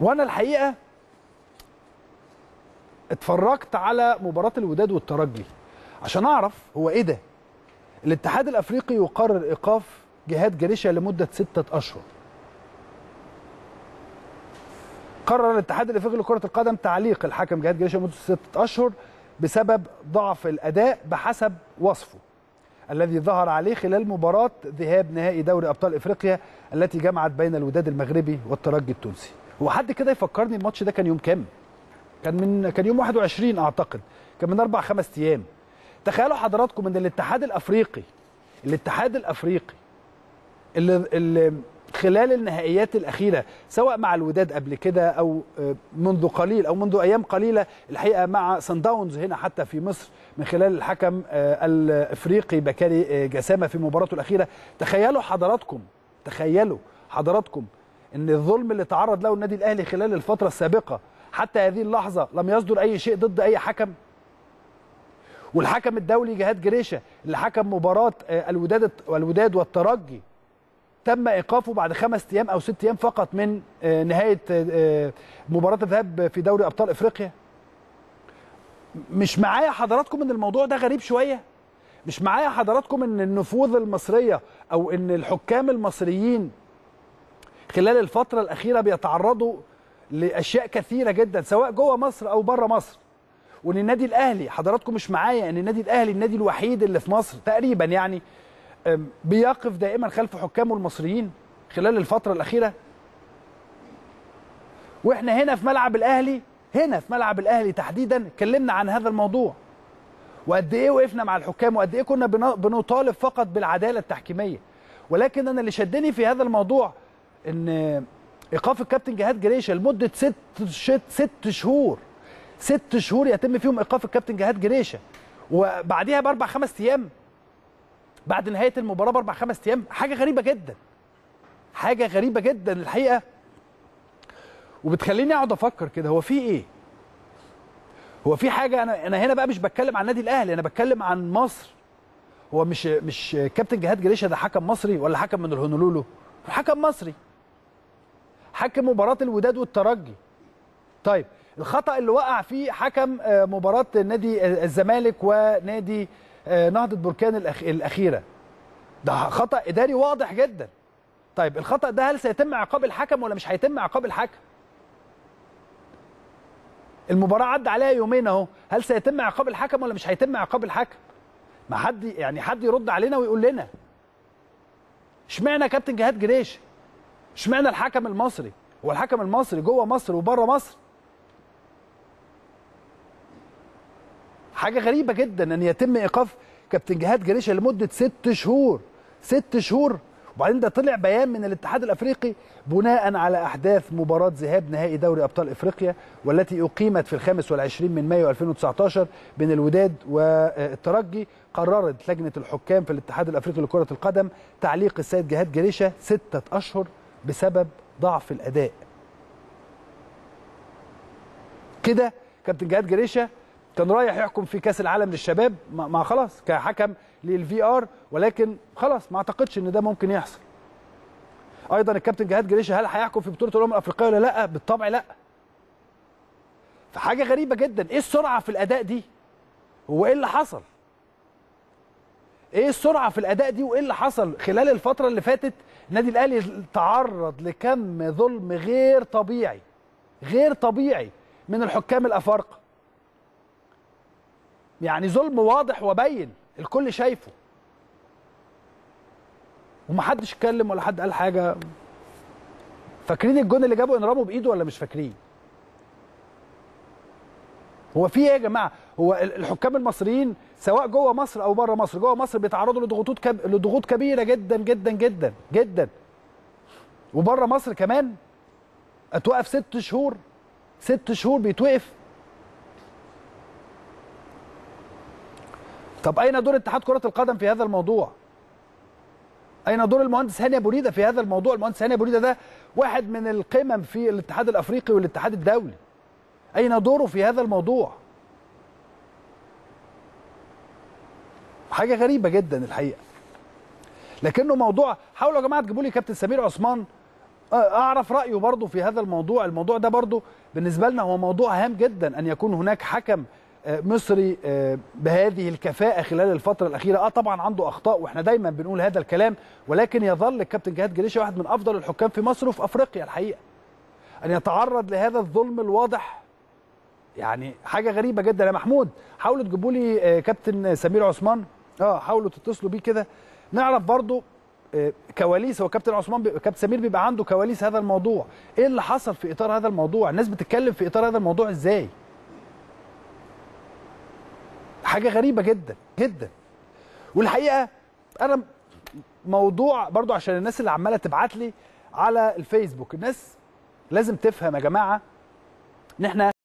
وانا الحقيقه اتفرجت على مباراه الوداد والترجي عشان اعرف هو ايه ده الاتحاد الافريقي يقرر ايقاف جهاد جريشه لمده سته اشهر قرر الاتحاد الافريقي لكره القدم تعليق الحكم جهاد جريشه لمده سته اشهر بسبب ضعف الاداء بحسب وصفه الذي ظهر عليه خلال مباراه ذهاب نهائي دوري ابطال افريقيا التي جمعت بين الوداد المغربي والترجي التونسي هو حد كده يفكرني الماتش ده كان يوم كام كان من كان يوم 21 اعتقد كان من اربع خمس ايام تخيلوا حضراتكم ان الاتحاد الافريقي الاتحاد الافريقي اللي, اللي خلال النهائيات الاخيره سواء مع الوداد قبل كده او منذ قليل او منذ ايام قليله الحقيقه مع سان داونز هنا حتى في مصر من خلال الحكم الافريقي بكاري جسامه في مباراته الاخيره تخيلوا حضراتكم تخيلوا حضراتكم ان الظلم اللي تعرض له النادي الاهلي خلال الفتره السابقه حتى هذه اللحظه لم يصدر اي شيء ضد اي حكم والحكم الدولي جهاد جريشه اللي حكم مباراه الوداد الوداد والترجي تم ايقافه بعد خمس ايام او ست ايام فقط من نهايه مباراه الذهاب في دوري ابطال افريقيا مش معايا حضراتكم ان الموضوع ده غريب شويه مش معايا حضراتكم ان النفوذ المصريه او ان الحكام المصريين خلال الفتره الاخيره بيتعرضوا لاشياء كثيره جدا سواء جوه مصر او بره مصر وان النادي الاهلي حضراتكم مش معايا ان النادي الاهلي النادي الوحيد اللي في مصر تقريبا يعني بيقف دائما خلف حكامه المصريين خلال الفتره الاخيره واحنا هنا في ملعب الاهلي هنا في ملعب الاهلي تحديدا اتكلمنا عن هذا الموضوع وقد ايه وقفنا مع الحكام وقد ايه كنا بنطالب فقط بالعداله التحكيميه ولكن انا اللي شدني في هذا الموضوع ان ايقاف الكابتن جهاد جريشه لمده ست ست, ست شهور ست شهور يتم فيهم ايقاف الكابتن جهاد جريشه وبعديها باربع خمس ايام بعد نهايه المباراه باربع خمس ايام حاجه غريبه جدا حاجه غريبه جدا الحقيقه وبتخليني اقعد افكر كده هو في ايه هو في حاجه انا انا هنا بقى مش بتكلم عن النادي الاهلي انا بتكلم عن مصر هو مش مش كابتن جهاد جريشه ده حكم مصري ولا حكم من الهونولولو حكم مصري حكم مباراه الوداد والترجي طيب الخطا اللي وقع فيه حكم مباراه نادي الزمالك ونادي نهضه بركان الاخيره ده خطا اداري واضح جدا طيب الخطا ده هل سيتم عقاب الحكم ولا مش هيتم عقاب الحكم المباراه عدى عليها يومين اهو هل سيتم عقاب الحكم ولا مش هيتم عقاب الحكم ما حد يعني حد يرد علينا ويقول لنا اشمعنى كابتن جهاد جريش اشمعنى الحكم المصري هو الحكم المصري جوه مصر وبره مصر حاجه غريبه جدا ان يتم ايقاف كابتن جهاد جريشه لمده ست شهور ست شهور وبعدين ده طلع بيان من الاتحاد الافريقي بناء على احداث مباراه ذهاب نهائي دوري ابطال افريقيا والتي اقيمت في الخامس والعشرين من مايو 2019 بين الوداد والترجي قررت لجنه الحكام في الاتحاد الافريقي لكره القدم تعليق السيد جهاد جريشه سته اشهر بسبب ضعف الاداء كده كابتن جهاد جريشه كان رايح يحكم في كاس العالم للشباب ما خلاص كحكم للفي ار ولكن خلاص ما اعتقدش ان ده ممكن يحصل ايضا الكابتن جهاد جريشه هل هيحكم في بطوله الامم الافريقيه ولا لا بالطبع لا فحاجه غريبه جدا ايه السرعه في الاداء دي هو ايه اللي حصل ايه السرعه في الاداء دي وايه اللي حصل خلال الفتره اللي فاتت النادي الاهلي تعرض لكم ظلم غير طبيعي غير طبيعي من الحكام الافارقه يعني ظلم واضح وبين الكل شايفه ومحدش اتكلم ولا حد قال حاجه فاكرين الجون اللي جابه انرامو بايده ولا مش فاكرين هو في ايه يا جماعه هو الحكام المصريين سواء جوه مصر او بره مصر جوه مصر بيتعرضوا لضغوطات كب... لضغوط كبيره جدا جدا جدا جدا وبره مصر كمان اتوقف ست شهور ست شهور بيتوقف طب اين دور اتحاد كره القدم في هذا الموضوع اين دور المهندس هاني ابو ريده في هذا الموضوع المهندس هاني ابو ريده ده واحد من القمم في الاتحاد الافريقي والاتحاد الدولي اين دوره في هذا الموضوع حاجه غريبه جدا الحقيقه لكنه موضوع حاولوا يا جماعه تجيبوا لي كابتن سمير عثمان اعرف رايه برضه في هذا الموضوع الموضوع ده برضه بالنسبه لنا هو موضوع هام جدا ان يكون هناك حكم مصري بهذه الكفاءه خلال الفتره الاخيره اه طبعا عنده اخطاء واحنا دايما بنقول هذا الكلام ولكن يظل الكابتن جهاد جريشه واحد من افضل الحكام في مصر وفي افريقيا الحقيقه ان يتعرض لهذا الظلم الواضح يعني حاجه غريبه جدا يا محمود حاولوا تجيبوا لي كابتن سمير عثمان اه حاولوا تتصلوا بيه كده نعرف برضو كواليس هو كابتن عثمان بي... كابتن سمير بيبقى عنده كواليس هذا الموضوع ايه اللي حصل في اطار هذا الموضوع الناس بتتكلم في اطار هذا الموضوع ازاي حاجه غريبه جدا جدا والحقيقه انا موضوع برضو عشان الناس اللي عماله تبعت لي على الفيسبوك الناس لازم تفهم يا جماعه ان احنا